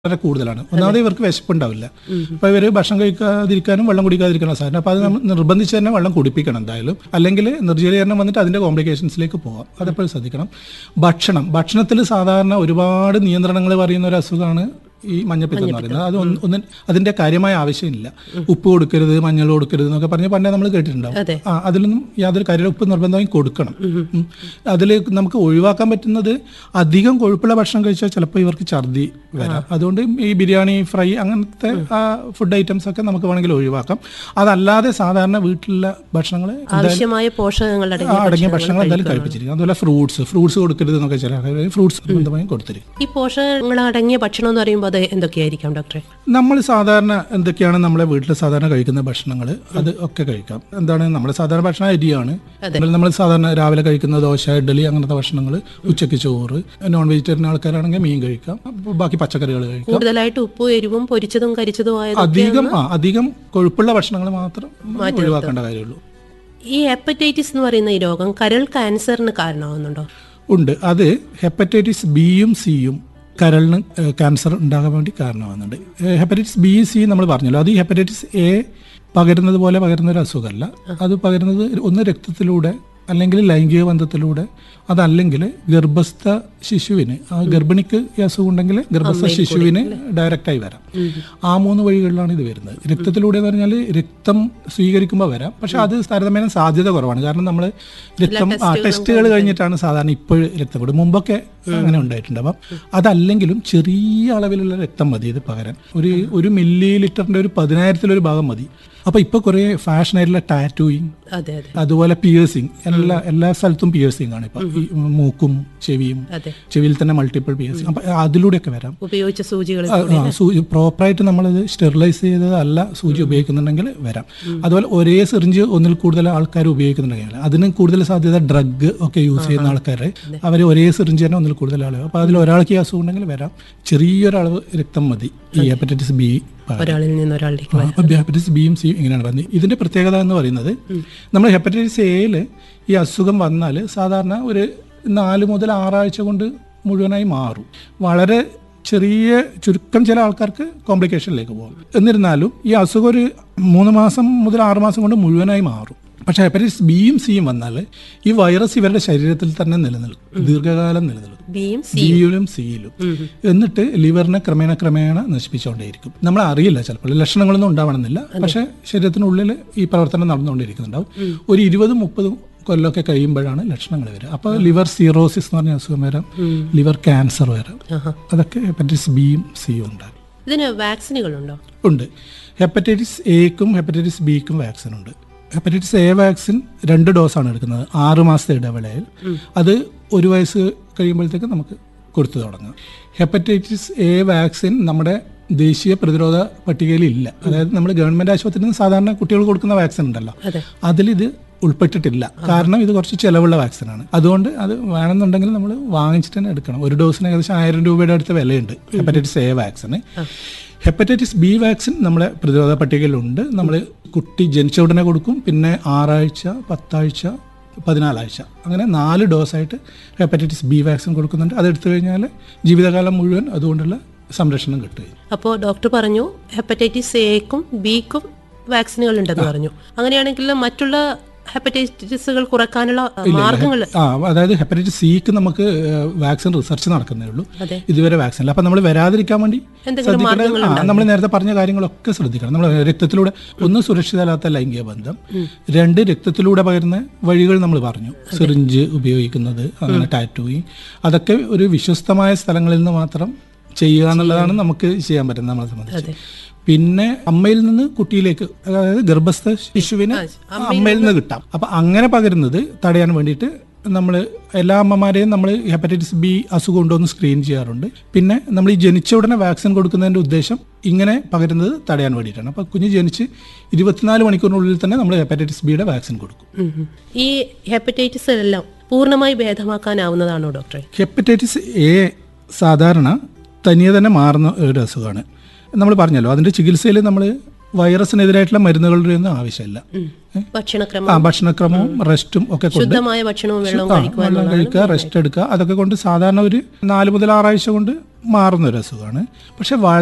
വളരെ കൂടുതലാണ് ഒന്നാമത് ഇവർക്ക് വിശപ്പുണ്ടാവില്ല അപ്പൊ ഇവര് ഭക്ഷണം കഴിക്കാതിരിക്കാനും വെള്ളം കുടിക്കാതിരിക്കാനും സാധനം അപ്പൊ അത് നമ്മൾ നിർബന്ധിച്ച് തന്നെ വെള്ളം കുടിപ്പിക്കണം എന്തായാലും അല്ലെങ്കിൽ നിർജ്ജലീകരണം വന്നിട്ട് അതിന്റെ കോംപ്ലിക്കേഷൻസിലേക്ക് പോവാം അതെപ്പോഴും ശ്രദ്ധിക്കണം ഭക്ഷണം ഭക്ഷണത്തിൽ സാധാരണ ഒരുപാട് നിയന്ത്രണങ്ങൾ പറയുന്ന ഒരു അസുഖമാണ് ഈ മഞ്ഞപ്പിത്തം എന്ന് പറയുന്നത് അത് ഒന്ന് ഒന്ന് അതിന്റെ കാര്യമായ ആവശ്യമില്ല ഉപ്പ് കൊടുക്കരുത് മഞ്ഞൾ കൊടുക്കരുത് എന്നൊക്കെ പറഞ്ഞ് പണ്ടേ നമ്മൾ കേട്ടിട്ടുണ്ടാവും അതെ. ആ അതിലൊന്നും യാതൊരു കാര്യം ഉപ്പ് നിർബന്ധമായും കൊടുക്കണം അതിൽ നമുക്ക് ഒഴിവാക്കാൻ പറ്റുന്നത് അധികം കൊഴുപ്പുള്ള ഭക്ഷണം കഴിച്ചാൽ ചിലപ്പോൾ ഇവർക്ക് ഛർദി വരാം അതുകൊണ്ട് ഈ ബിരിയാണി ഫ്രൈ അങ്ങനത്തെ ഫുഡ് ഐറ്റംസ് ഒക്കെ നമുക്ക് വേണമെങ്കിൽ ഒഴിവാക്കാം അതല്ലാതെ സാധാരണ വീട്ടിലുള്ള ഭക്ഷണങ്ങൾ ആവശ്യമായ പോഷകങ്ങൾ ആ, അടങ്ങിയ ഭക്ഷണങ്ങൾ എന്തായാലും കഴിപ്പിച്ചിരിക്കും അതുപോലെ ഫ്രൂട്ട്സ് ഫ്രൂട്ട്സ് കൊടുക്കരുത് എന്നൊക്കെ ചില ഫ്രൂട്ട്സ് നിർബന്ധമായും കൊടുത്തിരിക്കും ഈ പോഷകങ്ങൾ അടങ്ങിയ ഭക്ഷണം എന്ന് പറയുമ്പോൾ അത് എന്തൊക്കെയായിരിക്കാം ഡോക്ടറെ നമ്മൾ സാധാരണ എന്തൊക്കെയാണ് നമ്മളെ വീട്ടിൽ സാധാരണ കഴിക്കുന്ന ഭക്ഷണങ്ങൾ അത് ഒക്കെ കഴിക്കാം എന്താണ് നമ്മുടെ സാധാരണ ഭക്ഷണം അരിയാണ് നമ്മൾ സാധാരണ രാവിലെ കഴിക്കുന്ന ദോശ ഇഡ്ഡലി അങ്ങനത്തെ ഭക്ഷണങ്ങൾ ഉച്ചയ്ക്ക് ചോറ് നോൺ വെജിറ്റേറിയൻ ആൾക്കാരാണെങ്കിൽ മീൻ കഴിക്കാം അപ്പൊ ബാക്കി പച്ചക്കറികൾ കഴിക്കാം കൂടുതലായിട്ട് ഉപ്പും എരിവും പൊരിച്ചതും കരിച്ചതും ആയത് അധികം ആ അധികം കൊഴുപ്പുള്ള ഭക്ഷണങ്ങൾ മാത്രം ഒഴിവാക്കേണ്ട കാര്യമുള്ളൂ ഈ ഹെപ്പറ്റൈറ്റിസ് എന്ന് പറയുന്ന ഈ രോഗം കരൾ ക്യാൻസറിന് കാരണമാകുന്നുണ്ടോ ഉണ്ട് അത് ഹെപ്പറ്റൈറ്റിസ് ബിയും സിയും കരളിന് ഏഹ്, ക്യാൻസർ ഉണ്ടാകാൻ വേണ്ടി കാരണമാകുന്നുണ്ട് ഏഹ്, ഹെപ്പറ്റൈറ്റിസ് ബി സി നമ്മൾ പറഞ്ഞല്ലോ അത് ഈ ഹെപ്പറ്റൈറ്റിസ് എ പകരുന്നത് പോലെ പകരുന്ന ഒരു അസുഖമല്ല അത് പകരുന്നത് ഒന്ന് രക്തത്തിലൂടെ അല്ലെങ്കിൽ ലൈംഗിക ബന്ധത്തിലൂടെ അതല്ലെങ്കിൽ ഗർഭസ്ഥ ശിശുവിന് ആ ഗർഭിണിക്ക് ഈ അസുഖം ഉണ്ടെങ്കിൽ ഗർഭസ്ഥ ശിശുവിന് ഡയറക്റ്റായി വരാം ആ മൂന്ന് വഴികളിലാണ് ഇത് വരുന്നത് രക്തത്തിലൂടെ എന്ന് പറഞ്ഞാൽ രക്തം സ്വീകരിക്കുമ്പോൾ വരാം പക്ഷെ അത് താരതമ്യേന സാധ്യത കുറവാണ് കാരണം നമ്മൾ രക്തം ആ ടെസ്റ്റുകൾ കഴിഞ്ഞിട്ടാണ് സാധാരണ ഇപ്പോഴും രക്തം കൊടുക്കും മുമ്പൊക്കെ അങ്ങനെ ഉണ്ടായിട്ടുണ്ട് അപ്പം അതല്ലെങ്കിലും ചെറിയ അളവിലുള്ള രക്തം മതി ഇത് പകരാൻ ഒരു ഒരു മില്ലി ലിറ്ററിന്റെ ഒരു പതിനായിരത്തിലൊരു ഭാഗം മതി അപ്പൊ ഇപ്പൊ കുറെ ഫാഷനായിട്ടുള്ള ടാറ്റൂയിങ് അതെ അതെ അതുപോലെ പിയേഴ്സിങ് എല്ലാ എല്ലാ സ്ഥലത്തും പിയേഴ്സിംഗ് ആണ് ഇപ്പൊ ഈ മൂക്കും ചെവിയും അതെ ചെവിയിൽ തന്നെ മൾട്ടിപ്പിൾ പിയേഴ്സിംഗ് അപ്പൊ അതിലൂടെയൊക്കെ വരാം ഉപയോഗിച്ച സൂചികൾ പ്രോപ്പറായിട്ട് നമ്മളത് സ്റ്റെറിലൈസ് ചെയ്തതല്ല സൂചി ഉപയോഗിക്കുന്നുണ്ടെങ്കിൽ വരാം അതുപോലെ ഒരേ സിറിഞ്ച് ഒന്നിൽ കൂടുതൽ ആൾക്കാർ ഉപയോഗിക്കുന്നുണ്ടെങ്കിൽ അതിന് കൂടുതൽ സാധ്യത ഡ്രഗ് ഒക്കെ യൂസ് ചെയ്യുന്ന ആൾക്കാർ അവർ ഒരേ സിറിഞ്ച് തന്നെ ഒന്നിൽ കൂടുതൽ ആളുകൾ അപ്പോൾ അതിൽ ഒരാൾക്ക് ഈ അസുഖം ഉണ്ടെങ്കിൽ വരാം ചെറിയൊരളവ് രക്തം മതി ഈ ഹെപ്പറ്റൈറ്റിസ് ബി ഒരാളിൽ നിന്ന് ഒരാളിലേക്ക് വരാം അപ്പോൾ ഹെപ്പറ്റൈറ്റിസ് ബിയും സിയും ഇങ്ങനെയാണ് പറഞ്ഞത് ഇതിന്റെ പ്രത്യേകത എന്ന് പറയുന്നത് നമ്മൾ ഹെപ്പറ്റൈറ്റിസ് എയിൽ ഈ അസുഖം വന്നാൽ സാധാരണ ഒരു നാല് മുതൽ ആറാഴ്ച കൊണ്ട് മുഴുവനായി മാറും വളരെ ചെറിയ ചുരുക്കം ചില ആൾക്കാർക്ക് കോംപ്ലിക്കേഷനിലേക്ക് പോകും എന്നിരുന്നാലും ഈ അസുഖം ഒരു മൂന്ന് മാസം മുതൽ ആറ് മാസം കൊണ്ട് മുഴുവനായി മാറും പക്ഷേ ഹെപ്പറ്റൈറ്റിസ് ബിയും സിയും വന്നാൽ ഈ വൈറസ് ഇവരുടെ ശരീരത്തിൽ തന്നെ നിലനിൽക്കും ദീർഘകാലം നിലനിൽക്കും ബിയും ബിയിലും സിയിലും എന്നിട്ട് ലിവറിനെ ക്രമേണ ക്രമേണ നശിപ്പിച്ചുകൊണ്ടേയിരിക്കും നമ്മൾ അറിയില്ല ചിലപ്പോൾ ലക്ഷണങ്ങളൊന്നും ഉണ്ടാവണമെന്നില്ല പക്ഷേ ശരീരത്തിനുള്ളിൽ ഈ പ്രവർത്തനം നടന്നുകൊണ്ടിരിക്കുന്നുണ്ടാവും ഒരു ഇരുപതും മുപ്പതും കൊല്ലമൊക്കെ കഴിയുമ്പോഴാണ് ലക്ഷണങ്ങൾ വരിക അപ്പോൾ ലിവർ സീറോസിസ് എന്ന് പറഞ്ഞ അസുഖം വരാം ലിവർ ക്യാൻസർ വരാം ആഹാ. അതൊക്കെ ഹെപ്പറ്റൈറ്റിസ് ബിയും സിയും ഉണ്ടാകും ഇതിന് വാക്സിനുകളുണ്ടോ ഉണ്ട് ഹെപ്പറ്റൈറ്റിസ് എക്കും ഹെപ്പറ്റൈറ്റിസ് ബിക്കും വാക്സിൻ ഉണ്ട് ഹെപ്പറ്റൈറ്റിസ് എ വാക്സിൻ രണ്ട് ഡോസാണ് എടുക്കുന്നത് ആറ് മാസത്തെ ഇടവേളയിൽ അത് ഒരു വയസ്സ് കഴിയുമ്പോഴത്തേക്ക് നമുക്ക് കൊടുത്തു തുടങ്ങാം ഹെപ്പറ്റൈറ്റിസ് എ വാക്സിൻ നമ്മുടെ ദേശീയ പ്രതിരോധ പട്ടികയിൽ ഇല്ല അതായത് നമ്മൾ ഗവൺമെന്റ് ആശുപത്രിയിൽ നിന്ന് സാധാരണ കുട്ടികൾ കൊടുക്കുന്ന വാക്സിൻ ഉണ്ടല്ലോ അതെ അതിലിത് ഉൾപ്പെട്ടിട്ടില്ല കാരണം ഇത് കുറച്ച് ചിലവുള്ള വാക്സിനാണ് അതുകൊണ്ട് അത് വേണമെന്നുണ്ടെങ്കിൽ നമ്മൾ വാങ്ങിച്ചിട്ട് തന്നെ എടുക്കണം ഒരു ഡോസിന് ഏകദേശം ആയിരം രൂപയുടെ അടുത്ത വിലയുണ്ട് ഹെപ്പറ്റൈറ്റിസ് എ വാക്സിന് ഹെപ്പറ്റൈറ്റിസ് ബി വാക്സിൻ നമ്മളെ പ്രതിരോധ പട്ടികയിലുണ്ട് നമ്മൾ കുട്ടി ജനിച്ച ഉടനെ കൊടുക്കും പിന്നെ ആറാഴ്ച പത്താഴ്ച പതിനാലാഴ്ച അങ്ങനെ നാല് ഡോസായിട്ട് ഹെപ്പറ്റൈറ്റിസ് ബി വാക്സിൻ കൊടുക്കുന്നുണ്ട് അത് എടുത്തു കഴിഞ്ഞാൽ ജീവിതകാലം മുഴുവൻ അതുകൊണ്ടുള്ള സംരക്ഷണം കിട്ടുകയും അപ്പോൾ ഡോക്ടർ പറഞ്ഞു ഹെപ്പറ്റൈറ്റിസ് എക്കും ബിക്കും വാക്സിനുകൾ ഉണ്ടെന്ന് പറഞ്ഞു അങ്ങനെയാണെങ്കിൽ മറ്റുള്ള ഹെപ്പറ്റൈറ്റിസുകൾ കുറക്കാനുള്ള മാർഗങ്ങൾ ആ അതായത് ഹെപ്പറ്റൈറ്റിസ് സിക്ക് നമുക്ക് വാക്സിൻ റിസർച്ച് നടക്കുന്നേ ഉള്ളൂ അതെ. ഇതുവരെ വാക്സിൻ ഇല്ല അപ്പൊ നമ്മൾ വരാതിരിക്കാൻ വേണ്ടി എന്തെങ്കിലും ശ്രദ്ധിക്കേണ്ടത് നമ്മൾ നേരത്തെ പറഞ്ഞ കാര്യങ്ങളൊക്കെ ശ്രദ്ധിക്കണം നമ്മൾ രക്തത്തിലൂടെ ഒന്ന് സുരക്ഷിതമല്ലാത്ത ലൈംഗിക ബന്ധം രണ്ട് രക്തത്തിലൂടെ പകരുന്ന വഴികൾ നമ്മൾ പറഞ്ഞു സിറിഞ്ച് ഉപയോഗിക്കുന്നത് അങ്ങനെ ടാറ്റൂയിങ് അതൊക്കെ ഒരു വിശ്വസ്തമായ സ്ഥലങ്ങളിൽ നിന്ന് മാത്രം ചെയ്യുക എന്നുള്ളതാണ് നമുക്ക് ചെയ്യാൻ പറ്റുന്നത് നമ്മളെ സംബന്ധിച്ച് പിന്നെ അമ്മയിൽ നിന്ന് കുട്ടിയിലേക്ക് അതായത് ഗർഭസ്ഥ ശിശുവിന് അമ്മയിൽ നിന്ന് കിട്ടാം അപ്പൊ അങ്ങനെ പകരുന്നത് തടയാൻ വേണ്ടിയിട്ട് നമ്മൾ എല്ലാ അമ്മമാരെയും നമ്മൾ ഹെപ്പറ്റൈറ്റിസ് ബി അസുഖം ഉണ്ടോ എന്ന് സ്ക്രീൻ ചെയ്യാറുണ്ട് പിന്നെ നമ്മൾ ഈ ജനിച്ച ഉടനെ വാക്സിൻ കൊടുക്കുന്നതിന്റെ ഉദ്ദേശം ഇങ്ങനെ പകരുന്നത് തടയാൻ വേണ്ടിയിട്ടാണ് അപ്പൊ കുഞ്ഞ് ജനിച്ച് ഇരുപത്തിനാല് മണിക്കൂറിനുള്ളിൽ തന്നെ നമ്മൾ ഹെപ്പറ്റൈറ്റിസ് ബിയുടെ വാക്സിൻ കൊടുക്കും ഉം ഉം. ഈ ഹെപ്പറ്റൈറ്റിസ് എല്ലാം പൂർണ്ണമായി ഭേദമാക്കാനാവുന്നതാണോ ഡോക്ടറെ ഹെപ്പറ്റൈറ്റിസ് എ സാധാരണ തനിയെ തന്നെ മാറുന്ന ഒരു അസുഖമാണ് നമ്മൾ പറഞ്ഞല്ലോ അതിൻ്റെ ചികിത്സയിൽ നമ്മൾ വൈറസിനെതിരായിട്ടുള്ള മരുന്നുകളുടെ ഒന്നും ആവശ്യമില്ല ഭക്ഷണക്രമം ആ ഭക്ഷണക്രമവും റെസ്റ്റും ഒക്കെ കൊണ്ട് ശുദ്ധമായ ഭക്ഷണവും വെള്ളവും ആ, കഴിക്കുക വെള്ളം കഴിക്കുക റെസ്റ്റ് എടുക്കുക അതൊക്കെ കൊണ്ട് സാധാരണ ഒരു നാല് മുതൽ ആറാഴ്ച കൊണ്ട് മാറുന്ന ഒരു അസുഖമാണ് പക്ഷെ